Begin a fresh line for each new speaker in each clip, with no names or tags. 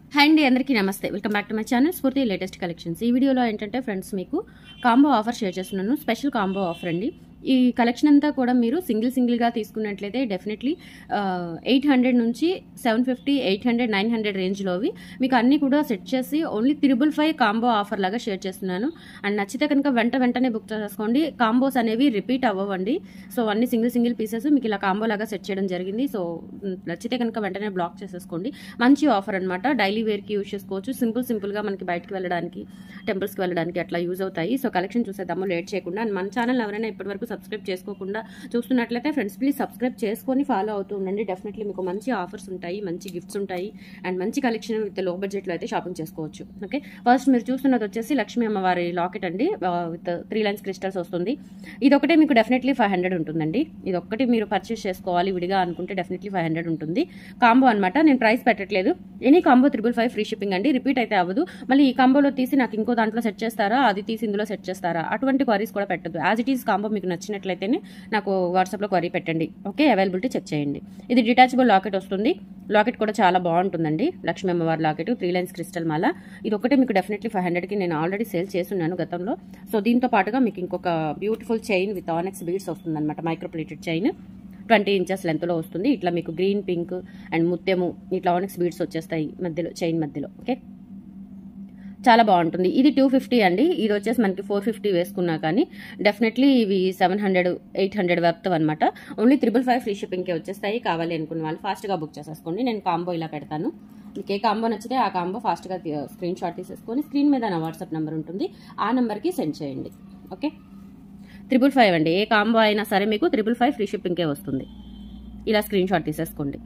hi అండి అందరికీ నమస్తే welcome back to my channel Spoorthi latest collections ఈ వీడియోలో ఏంటంటే ఫ్రెండ్స్ మీకు కాంబో ఆఫర్ షేర్ చేస్తున్నాను స్పెషల్ కాంబో ఆఫర్ అండి ఈ కలెక్షన్ అంతా కూడా మీరు సింగిల్ సింగిల్గా తీసుకున్నట్లయితే డెఫినెట్లీ ఎయిట్ హండ్రెడ్ నుంచి seven fifty eight hundred nine hundred రేంజ్లోవి మీకు అన్నీ కూడా సెట్ చేసి only triple five combo offer లాగా షేర్ చేస్తున్నాను అండ్ నచ్చితే కనుక వెంట వెంటనే బుక్ చేసుకోండి కాంబోస్ అనేవి రిపీట్ అవ్వండి సో అన్ని సింగిల్ సింగిల్ పీసెస్ మీకు ఇలా కాంబో లాగా సెట్ చేయడం జరిగింది సో మ్, నచ్చితే కనుక వెంటనే బ్లాక్ చేసేసుకోండి మంచి ఆఫర్ అనమాట డైలీ వేర్కి యూజ్ చేసుకోవచ్చు సింపుల్ సింపుల్గా మనకి బయటకు వెళ్ళడానికి టెంపుల్స్కి వెళ్ళడానికి అట్లా యూజ్ అవుతాయి సో కలెక్షన్ చూసేద్దాము లేట్ చేయకుండా అండ్ మన ఛానల్ ఎవరైనా ఇప్పటివరకు సబ్స్క్రైబ్ చేసుకోకుండా చూస్తున్నట్లయితే ఫ్రెండ్స్ ప్లీజ్ సబ్స్క్రైబ్ చేసుకొని ఫాలో అవుతూ ఉండండి డెఫినెట్లీ మీకు మంచి ఆఫర్స్ ఉంటాయి మంచి గిఫ్ట్స్ ఉంటాయి అండ్ మంచి కలెక్షన్ విత్ లో బడ్జెట్లో అయితే షాపింగ్ చేసుకోవచ్చు ఓకే ఫస్ట్ మీరు చూస్తున్నది వచ్చేసి లక్ష్మీ అమ్మవారి లాకెట్ అండి విత్ త్రీ లైన్స్ క్రిస్టల్స్ వస్తుంది ఇది ఒకటే మీకు డెఫినెట్లీ ఫైవ్ హండ్రెడ్ ఉంటుందండి ఇది ఒక్కటి మీరు పర్చేస్ చేసుకోవాలి విడిగా అనుకుంటే డెఫినెట్లీ ఫైవ్ హండ్రెడ్ ఉంటుంది కాంబో అనమాట నేను ప్రైస్ పెట్టట్లేదు any combo triple five free shipping అండి రిపీట్ అయితే అవ్వదు మళ్ళీ ఈ కాంబోలో తీసి నాకు ఇంకో దాంట్లో సెట్ చేస్తారా అది తీసి ఇందులో సెట్ చేస్తారా అటువంటి క్వరీస్ కూడా పెట్టద్దు యాజ్ ఇట్ ఈస్ కాంబో మీకు నచ్చినట్లయితేనే నాకు వాట్సాప్లో క్వరీ పెట్టండి ఓకే అవైలబిలిటీ చెక్ చేయండి ఇది డిటాచబుల్ లాకెట్ వస్తుంది లాకెట్ కూడా చాలా బాగుంటుందండి లక్ష్మీ అమ్మవారి లాకెట్ త్రీ లైన్స్ క్రిస్టల్ మాల ఇది ఒకటే మీకు డెఫినెట్లీ ఫైవ్ హండ్రెడ్కి నేను ఆల్రెడీ సేల్ చేస్తున్నాను గతంలో సో దీంతో పాటుగా మీకు ఇంకొక beautiful chain with onyx beads వస్తుంది అనమాట మైక్రోప్లేటెడ్ చైన్ ట్వంటీ ఇంచెస్ లెంత్లో వస్తుంది ఇట్లా మీకు గ్రీన్ పింక్ అండ్ ముత్యము ఇట్లా ఆనెక్స్ బీడ్స్ వచ్చేస్తాయి మధ్యలో చైన్ మధ్యలో ఓకే చాలా బాగుంటుంది ఇది టూ ఫిఫ్టీ అండి ఇది వచ్చేసి మనకి ఫోర్ ఫిఫ్టీ వేసుకున్నా కానీ డెఫినెట్లీ ఇవి seven hundred eight hundred worth అనమాట ఓన్లీ త్రిబుల్ ఫైవ్ ఫ్రీ షిప్పింగ్కే వచ్చేస్తాయి కావాలి అనుకున్న వాళ్ళు ఫాస్ట్గా బుక్ చేసేసుకోండి నేను కాంబో ఇలా పెడతాను మీకు ఏ కాంబో నచ్చితే ఆ కాంబో ఫాస్ట్గా స్క్రీన్ షాట్ తీసేసుకొని స్క్రీన్ మీద నా వాట్సాప్ నెంబర్ ఉంటుంది ఆ నెంబర్కి సెండ్ చేయండి ఓకే త్రిబుల్ ఫైవ్ అండి ఏ కాంబో అయినా సరే మీకు త్రిబుల్ ఫైవ్ ఫ్రీ షిప్పింగ్కే వస్తుంది ఇలా స్క్రీన్ షాట్ తీసేసుకోండి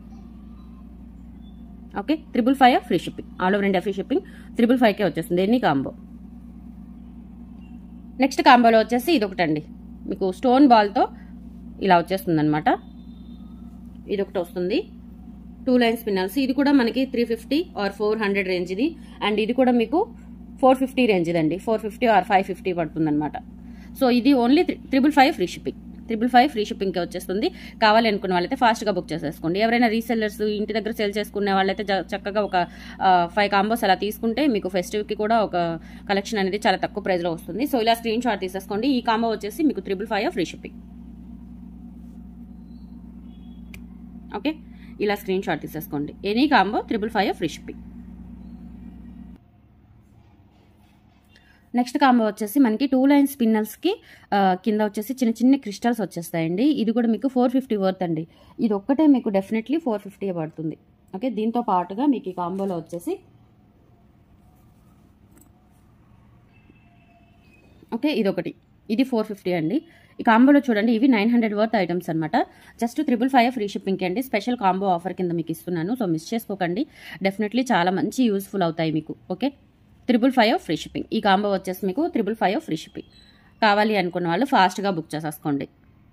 okay triple five free shipping all over India free shipping triple ఫైవ్కే వచ్చేస్తుంది ఎన్ని కాంబో నెక్స్ట్ కాంబోలో వచ్చేసి ఇది ఒకటండి మీకు స్టోన్ బాల్తో ఇలా వచ్చేస్తుంది అనమాట ఇది ఒకటి వస్తుంది టూ లైన్స్ పిన్నల్స్ ఇది కూడా మనకి three fifty or four hundred range ఇది అండ్ ఇది కూడా మీకు ఫోర్ ఫిఫ్టీ రేంజ్ ఇదండి four fifty or five fifty పడుతుంది అనమాట సో ఇది only triple five free shipping triple five free షిప్పింగ్కి వచ్చేస్తుంది కావాలి అనుకున్న వాళ్ళైతే ఫాస్ట్గా బుక్ చేసేసుకోండి ఎవరైనా రీసెల్లర్స్ ఇంటి దగ్గర సేల్ చేసుకునే వాళ్ళైతే జ- చక్కగా ఒక ఫైవ్ కాంబోస్ అలా తీసుకుంటే మీకు ఫెస్టివ్కి కూడా ఒక కలెక్షన్ అనేది చాలా తక్కువ ప్రైస్లో వస్తుంది సో ఇలా స్క్రీన్ షాట్ తీసేసుకోండి ఈ కాంబో వచ్చేసి మీకు triple five free shipping okay ఇలా స్క్రీన్ షాట్ తీసేసుకోండి any combo triple five free shipping next combo వచ్చేసి మనకి టూ లైన్ స్పిన్నల్స్కి కింద వచ్చేసి చిన్న చిన్న క్రిస్టల్స్ వచ్చేస్తాయండి ఇది కూడా మీకు ఫోర్ ఫిఫ్టీ వర్త్ అండి ఇది ఒక్కటే మీకు డెఫినెట్లీ ఫోర్ ఫిఫ్టీ పడుతుంది ఓకే దీంతో పాటుగా మీకు ఈ కాంబోలో వచ్చేసి ఓకే ఇది ఒకటి ఇది ఫోర్ ఫిఫ్టీ అండి ఈ కాంబోలో చూడండి ఇవి నైన్ హండ్రెడ్ వర్త్ ఐటమ్స్ అనమాట జస్ట్ త్రిబుల్ ఫైవ్ ఫ్రీ షిప్పింగ్కి అండి స్పెషల్ కాంబో ఆఫర్ కింద మీకు ఇస్తున్నాను సో మిస్ చేసుకోకండి డెఫినెట్లీ చాలా మంచి యూస్ఫుల్ అవుతాయి మీకు okay triple five free shipping ఈ కాంబో వచ్చేసి మీకు త్రిబుల్ ఫైవ్ ఫ్రీ షిప్పింగ్ కావాలి అనుకున్న వాళ్ళు ఫాస్ట్గా బుక్ చేసేసుకోండి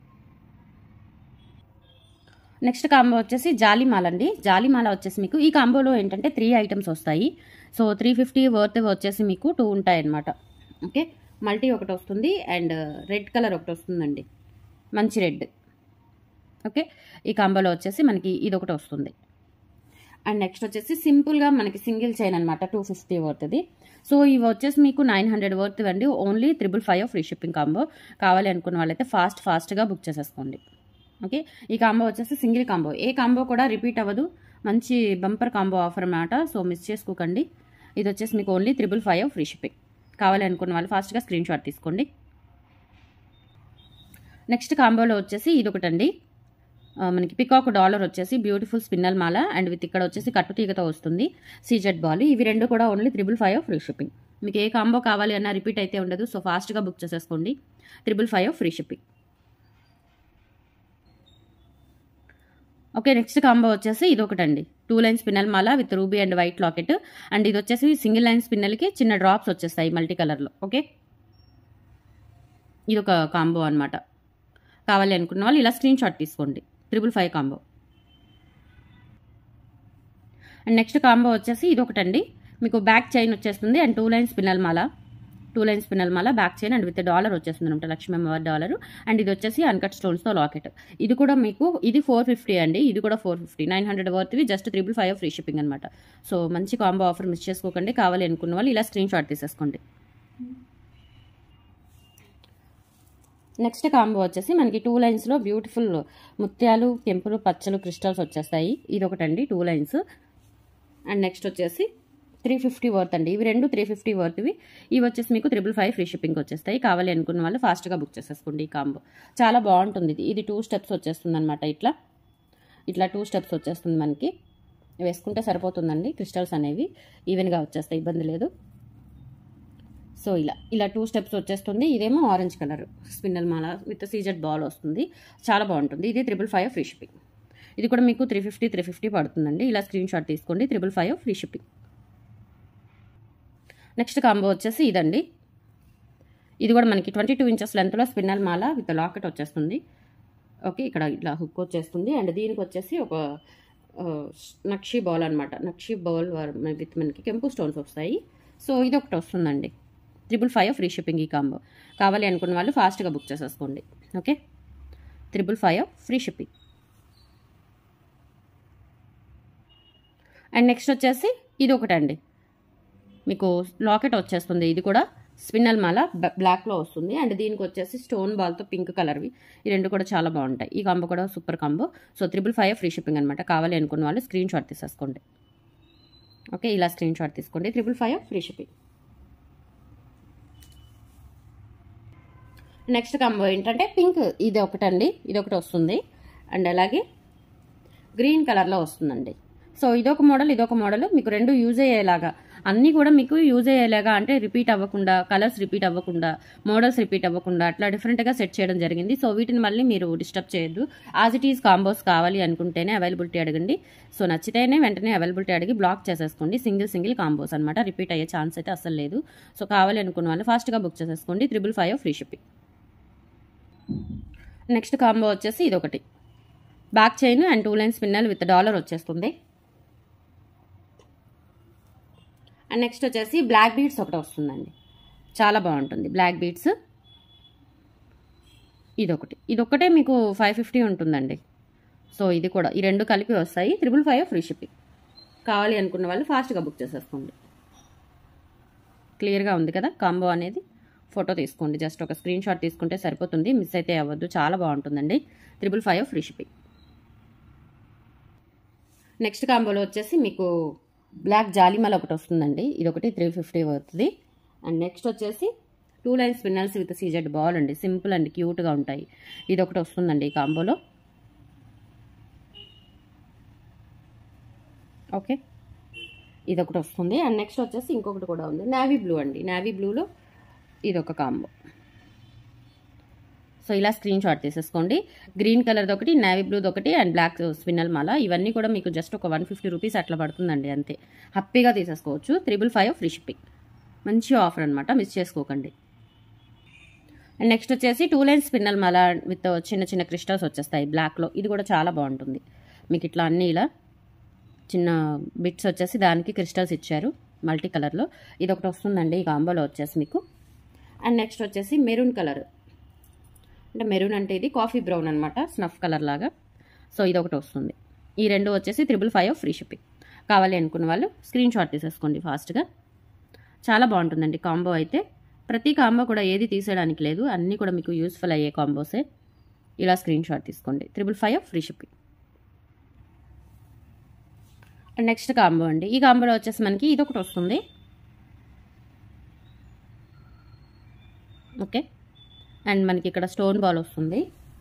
నెక్స్ట్ కాంబో వచ్చేసి జాలిమాల అండి జాలిమాల వచ్చేసి మీకు ఈ కాంబోలో ఏంటంటే త్రీ ఐటమ్స్ వస్తాయి సో త్రీ ఫిఫ్టీ వర్త్ వచ్చేసి మీకు టూ ఉంటాయి అన్నమాట ఓకే మల్టీ ఒకటి వస్తుంది అండ్ రెడ్ కలర్ ఒకటి వస్తుందండి మంచి రెడ్ ఓకే ఈ కాంబోలో వచ్చేసి మనకి ఇది ఒకటి వస్తుంది అండ్ నెక్స్ట్ వచ్చేసి సింపుల్గా మనకి సింగిల్ చైన్ అనమాట టూ ఫిఫ్టీ వర్త్ది సో ఇవి వచ్చేసి మీకు నైన్ హండ్రెడ్ వర్త్ అండి only triple five free shipping combo కావాలి అనుకున్న వాళ్ళైతే ఫాస్ట్ ఫాస్ట్గా బుక్ చేసేసుకోండి ఓకే ఈ కాంబో వచ్చేసి సింగిల్ కాంబో ఏ కాంబో కూడా రిపీట్ అవ్వదు మంచి బంపర్ కాంబో ఆఫర్ అన్నమాట సో మిస్ చేసుకోకండి ఇది వచ్చేసి మీకు only triple five free shipping కావాలి అనుకున్న వాళ్ళు ఫాస్ట్గా స్క్రీన్ షాట్ తీసుకోండి నెక్స్ట్ కాంబోలో వచ్చేసి ఇది ఒకటండి ఆ, మనకి పికాక్ డాలర్ వచ్చేసి బ్యూటిఫుల్ స్పిన్నల్ మాల అండ్ విత్ ఇక్కడ వచ్చేసి కట్టుతీగతో వస్తుంది సీజెడ్ బాల్ ఇవి రెండు కూడా only triple five free shipping మీకు ఏ కాంబో కావాలి అన్న రిపీట్ అయితే ఉండదు సో ఫాస్ట్గా బుక్ చేసేసుకోండి triple five free shipping okay next combo వచ్చేసి ఇది ఒకటండి టూ లైన్ స్పిన్నల్ మాల with ruby and white locket and ఇది వచ్చేసి సింగిల్ లైన్ స్పిన్నల్కి చిన్న డ్రాప్స్ వచ్చేస్తాయి మల్టీ కలర్లో ఓకే ఇది ఒక కాంబో అనమాట కావాలి అనుకున్న వాళ్ళు ఇలా స్క్రీన్ షాట్ తీసుకోండి triple five combo and next combo వచ్చేసి ఇది ఒకటండి మీకు బ్యాక్ చైన్ వచ్చేస్తుంది అండ్ టూ లైన్ స్పిన్నల్ మాల టూ లైన్ స్పిన్నల్ మాల back chain and with dollar వచ్చేస్తుంది అనమాట లక్ష్మీ అమ్మవారి డాలర్ అండ్ ఇది వచ్చేసి అన్కట్ స్టోన్స్తో లాకెట్ ఇది కూడా మీకు ఇది ఫోర్ ఫిఫ్టీ అండి ఇది కూడా ఫోర్ ఫిఫ్టీ నైన్ హండ్రెడ్ వర్త్వి just triple five free shipping అనమాట సో మంచి కాంబో ఆఫర్ మిస్ చేసుకోకండి కావాలి అనుకున్న వాళ్ళు ఇలా స్క్రీన్ షాట్ తీసేసుకోండి నెక్స్ట్ కాంబో వచ్చేసి మనకి టూ లైన్స్లో బ్యూటిఫుల్ ముత్యాలు కెంపులు పచ్చలు క్రిస్టల్స్ వచ్చేస్తాయి ఇది ఒకటండి టూ లైన్స్ అండ్ నెక్స్ట్ వచ్చేసి త్రీ ఫిఫ్టీ వర్త్ అండి ఇవి రెండు త్రీ ఫిఫ్టీ వర్త్వి ఇవి వచ్చేసి మీకు త్రిబుల్ ఫైవ్ ఫ్రీ షిప్పింగ్ వచ్చేస్తాయి కావాలి అనుకున్న వాళ్ళు ఫాస్ట్గా బుక్ చేసేసుకోండి ఈ కాంబో చాలా బాగుంటుంది ఇది ఇది టూ స్టెప్స్ వచ్చేస్తుంది అనమాట ఇట్లా ఇట్లా టూ స్టెప్స్ వచ్చేస్తుంది మనకి వేసుకుంటే సరిపోతుందండి క్రిస్టల్స్ అనేవి ఈవెన్గా వచ్చేస్తాయి ఇబ్బంది లేదు సో ఇలా ఇలా టూ స్టెప్స్ వచ్చేస్తుంది ఇదేమో ఆరెంజ్ కలర్ స్పిన్నల్ మాల విత్ సీజెడ్ బాల్ వస్తుంది చాలా బాగుంటుంది ఇది త్రిబుల్ ఫైవ్ ఫ్రీ షిప్పింగ్ ఇది కూడా మీకు త్రీ ఫిఫ్టీ త్రీ ఫిఫ్టీ పడుతుందండి ఇలా స్క్రీన్ షాట్ తీసుకోండి triple five free shipping next combo వచ్చేసి ఇదండి ఇది కూడా మనకి ట్వంటీ టూ ఇంచెస్ లెంత్లో స్పిన్నల్ మాల విత్ లాకెట్ వచ్చేస్తుంది ఓకే ఇక్కడ ఇట్లా హుక్ వచ్చేస్తుంది అండ్ దీనికి వచ్చేసి ఒక ఆ, నక్షి బాల్ అనమాట నక్షి బాల్ విత్ మనకి కెంపు స్టోన్స్ వస్తాయి సో ఇది ఒకటి వస్తుందండి త్రిబుల్ ఫైవ్ ఫ్రీ షిప్పింగ్ ఈ కాంబో కావాలి అనుకున్న వాళ్ళు ఫాస్ట్గా బుక్ చేసేసుకోండి okay triple five free shipping and next వచ్చేసి ఇది ఒకటండి మీకు లాకెట్ వచ్చేస్తుంది ఇది కూడా స్పిన్నల్ మాల బ- బ్లాక్లో వస్తుంది అండ్ దీనికి వచ్చేసి స్టోన్ బాల్తో పింక్ కలర్వి ఈ రెండు కూడా చాలా బాగుంటాయి ఈ కాంబో కూడా super combo so triple five free shipping అనమాట కావాలి అనుకున్న వాళ్ళు స్క్రీన్ షాట్ తీసేసుకోండి ఓకే ఇలా స్క్రీన్ షాట్ తీసుకోండి triple five free shipping next combo ఏంటంటే పింక్ ఇది ఒకటండి ఇది ఒకటి వస్తుంది అండ్ అలాగే గ్రీన్ కలర్లో వస్తుందండి సో ఇదొక మోడల్ ఇదొక మోడల్ మీకు రెండు యూజ్ అయ్యేలాగా అన్నీ కూడా మీకు యూజ్ అయ్యేలాగా అంటే రిపీట్ అవ్వకుండా కలర్స్ రిపీట్ అవ్వకుండా మోడల్స్ రిపీట్ అవ్వకుండా అట్లా డిఫరెంట్గా సెట్ చేయడం జరిగింది సో వీటిని మళ్ళీ మీరు డిస్టర్బ్ చేయొద్దు యాజ్ ఇట్ ఈజ్ కాంబోస్ కావాలి అనుకుంటేనే అవైలబిలిటీ అడగండి సో నచ్చితేనే వెంటనే అవైలబిలిటీ అడిగి బ్లాక్ చేసేసుకోండి సింగిల్ సింగిల్ కాంబోస్ అనమాట రిపీట్ అయ్యే ఛాన్స్ అయితే అసలు లేదు సో కావాలి అనుకున్న వాళ్ళు ఫాస్ట్గా బుక్ చేసేసుకోండి triple five free shipping next combo వచ్చేసి ఇదొకటి back chain and two line స్పిన్నల్ విత్ డాలర్ వచ్చేస్తుంది అండ్ నెక్స్ట్ వచ్చేసి బ్లాక్ బీడ్స్ ఒకటి వస్తుందండి చాలా బాగుంటుంది బ్లాక్ బీడ్స్ ఇదొకటి ఇదొక్కటే మీకు ఫైవ్ ఫిఫ్టీ ఉంటుందండి సో ఇది కూడా ఈ రెండు కలిపి వస్తాయి త్రిబుల్ ఫైవ్ ఫ్రీ షిప్పింగ్ కావాలి అనుకున్న వాళ్ళు ఫాస్ట్గా బుక్ చేసేసుకోండి క్లియర్గా ఉంది కదా కాంబో అనేది ఫోటో తీసుకోండి జస్ట్ ఒక స్క్రీన్ షాట్ తీసుకుంటే సరిపోతుంది మిస్ అయితే అవ్వద్దు చాలా బాగుంటుందండి triple five free shipping next కాంబోలో వచ్చేసి మీకు బ్లాక్ జాలిమల ఒకటి వస్తుందండి ఇది ఒకటి త్రీ ఫిఫ్టీ అవుతుంది అండ్ నెక్స్ట్ వచ్చేసి టూ లైన్ స్పిన్నల్స్ విత్ సీజెడ్ బాల్ అండి సింపుల్ అండ్ క్యూట్గా ఉంటాయి ఇది ఒకటి వస్తుందండి ఈ కాంబోలో ఓకే ఇది ఒకటి వస్తుంది అండ్ నెక్స్ట్ వచ్చేసి ఇంకొకటి కూడా ఉంది నావీ బ్లూ అండి నావీ బ్లూలో ఇది ఒక కాంబో సో ఇలా స్క్రీన్ షాట్ తీసేసుకోండి గ్రీన్ కలర్ది ఒకటి నావీ బ్లూది ఒకటి అండ్ బ్లాక్ స్పిన్నల్ మాల ఇవన్నీ కూడా మీకు జస్ట్ ఒక వన్ ఫిఫ్టీ రూపీస్ అట్లా పడుతుందండి అంతే హ్యాపీగా తీసేసుకోవచ్చు త్రిబుల్ ఫైవ్ ఫ్రీ షిప్పింగ్ మంచి ఆఫర్ అనమాట మిస్ చేసుకోకండి అండ్ నెక్స్ట్ వచ్చేసి టూ లైన్ స్పిన్నల్ మాల విత్ చిన్న చిన్న క్రిస్టల్స్ వచ్చేస్తాయి బ్లాక్లో ఇది కూడా చాలా బాగుంటుంది మీకు ఇట్లా అన్నీ ఇలా చిన్న బిట్స్ వచ్చేసి దానికి క్రిస్టల్స్ ఇచ్చారు మల్టీ కలర్లో ఇది ఒకటి వస్తుందండి ఈ కాంబోలో వచ్చేసి మీకు అండ్ నెక్స్ట్ వచ్చేసి మెరూన్ కలర్ అంటే మెరూన్ అంటే ఇది కాఫీ బ్రౌన్ అనమాట స్నఫ్ కలర్ లాగా సో ఇది ఒకటి వస్తుంది ఈ రెండు వచ్చేసి త్రిబుల్ ఫైవ్ ఫ్రీ షిప్పింగ్ కావాలి అనుకున్న వాళ్ళు స్క్రీన్ షాట్ తీసేసుకోండి ఫాస్ట్గా చాలా బాగుంటుందండి కాంబో అయితే ప్రతి కాంబో కూడా ఏది తీసేయడానికి లేదు అన్నీ కూడా మీకు యూస్ఫుల్ అయ్యే కాంబోసే ఇలా స్క్రీన్ షాట్ తీసుకోండి triple five free shipping and next combo అండి ఈ కాంబోలో వచ్చేసి మనకి ఇది ఒకటి వస్తుంది ఓకే అండ్ మనకి ఇక్కడ స్టోన్ బాల్ వస్తుంది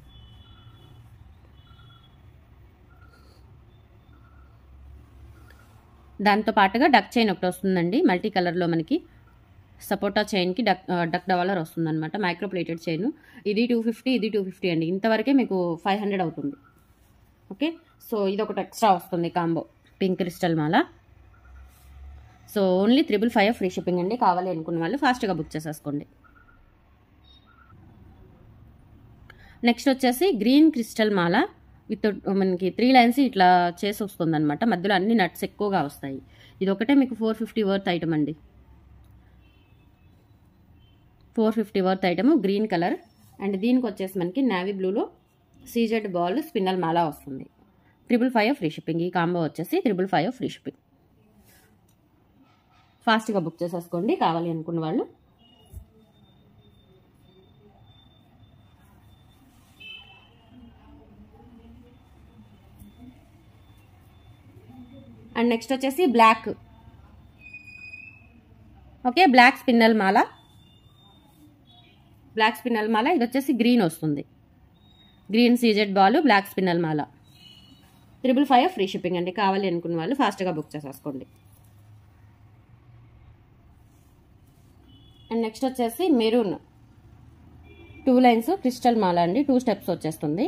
దాంతో పాటుగా డక్ చైన్ ఒకటి వస్తుందండి మల్టీ కలర్లో మనకి సపోటా చైన్కి డక్ డక్ డవాలర్ వస్తుందన్నమాట మైక్రో ప్లేటెడ్ చైన్ ఇది టూ ఫిఫ్టీ ఇది టూ ఫిఫ్టీ అండి ఇంతవరకే మీకు ఫైవ్ హండ్రెడ్ అవుతుంది ఓకే సో ఇది ఒకటి ఎక్స్ట్రా వస్తుంది కాంబో పింక్ క్రిస్టల్ మాల so only triple five free shipping అండి కావాలి అనుకున్న వాళ్ళు ఫాస్ట్గా బుక్ చేసేసుకోండి నెక్స్ట్ వచ్చేసి గ్రీన్ క్రిస్టల్ మాల విత్ మనకి త్రీ లైన్స్ ఇట్లా చేసి వస్తుంది అనమాట మధ్యలో అన్ని నట్స్ ఎక్కువగా వస్తాయి ఇది ఒకటే మీకు ఫోర్ ఫిఫ్టీ వర్త్ ఐటమ్ అండి four fifty worth item green colour and దీనికి వచ్చేసి మనకి నావీ బ్లూలో సీజెడ్ బాల్ స్పిన్నల్ మాల వస్తుంది త్రిబుల్ ఫైవ్ ఫ్రీ షిప్పింగ్ ఈ కాంబో వచ్చేసి త్రిబుల్ ఫైవ్ ఫ్రీ షిప్పింగ్ ఫాస్ట్గా బుక్ చేసేసుకోండి కావాలి అనుకున్న వాళ్ళు అండ్ నెక్స్ట్ వచ్చేసి బ్లాక్ ఓకే బ్లాక్ స్పిన్నల్ మాల బ్లాక్ స్పిన్నల్ మాల ఇది వచ్చేసి గ్రీన్ వస్తుంది గ్రీన్ సీజెడ్ బాల్ బ్లాక్ స్పిన్నల్ మాల త్రిబుల్ ఫైవ్ ఫ్రీ షిప్పింగ్ అండి కావాలి అనుకున్న వాళ్ళు ఫాస్ట్గా బుక్ చేసేసుకోండి అండ్ నెక్స్ట్ వచ్చేసి మెరూన్ టూ లైన్స్ క్రిస్టల్ మాల అండి టూ స్టెప్స్ వచ్చేస్తుంది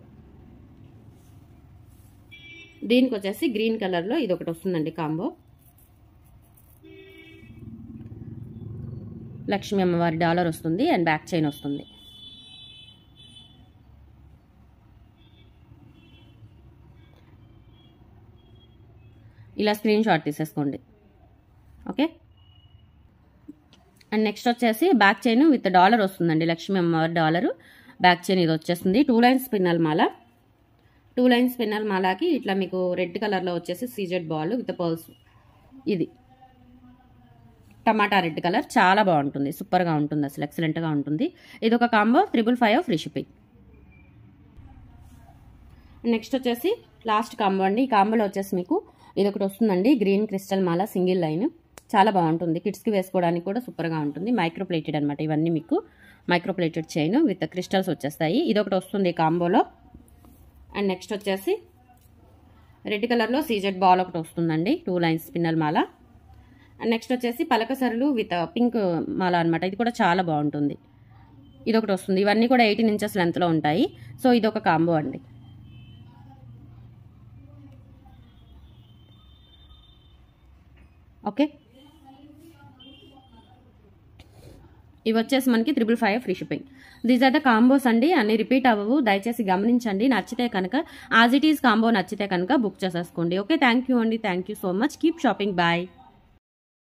దీనికి వచ్చేసి గ్రీన్ కలర్లో ఇది ఒకటి వస్తుందండి కాంబో లక్ష్మీ అమ్మవారి డాలర్ వస్తుంది అండ్ బ్యాక్ చైన్ వస్తుంది ఇలా స్క్రీన్ షాట్ తీసేసుకోండి ఓకే అండ్ నెక్స్ట్ వచ్చేసి బ్యాక్ చైన్ విత్ డాలర్ వస్తుందండి లక్ష్మీ అమ్మవారి డాలరు బ్యాక్ చైన్ ఇది వచ్చేస్తుంది టూ లైన్స్ పిన్నల్ మాల టూ లైన్స్ పిన్నల్ మాలాకి ఇట్లా మీకు రెడ్ కలర్లో వచ్చేసి సీజెడ్ బాల్ విత్ పర్ల్స్ ఇది టమాటా రెడ్ కలర్ చాలా బాగుంటుంది సూపర్గా ఉంటుంది అసలు ఎక్సలెంట్గా ఉంటుంది ఇది ఒక combo triple five free shipping next వచ్చేసి లాస్ట్ కాంబో అండి ఈ కాంబోలో వచ్చేసి మీకు ఇది ఒకటి వస్తుందండి గ్రీన్ క్రిస్టల్ మాల సింగిల్ లైన్ చాలా బాగుంటుంది కిడ్స్కి వేసుకోవడానికి కూడా సూపర్గా ఉంటుంది మైక్రో ప్లేటెడ్ అనమాట ఇవన్నీ మీకు micro plated chain with crystals వచ్చేస్తాయి ఇది ఒకటి వస్తుంది కాంబోలో అండ్ నెక్స్ట్ వచ్చేసి రెడ్ కలర్లో సీజెడ్ బాల్ ఒకటి వస్తుందండి టూ లైన్స్ స్పిన్నల్ మాల అండ్ నెక్స్ట్ వచ్చేసి పలకసరులు విత్ పింక్ మాల అనమాట ఇది కూడా చాలా బాగుంటుంది ఇది ఒకటి వస్తుంది ఇవన్నీ కూడా ఎయిటీన్ ఇంచెస్ లెంత్లో ఉంటాయి సో ఇది ఒక కాంబో అండి ఓకే ఇవి వచ్చేసి మనకి triple five free shipping these are the combos అండి అన్ని రిపీట్ అవ్వవు దయచేసి గమనించండి నచ్చితే కనుక యాజ్ ఇట్ ఈస్ కాంబో నచ్చితే కనుక బుక్ చేసేసుకోండి ఓకే థ్యాంక్ యూ అండి thank you so much keep shopping bye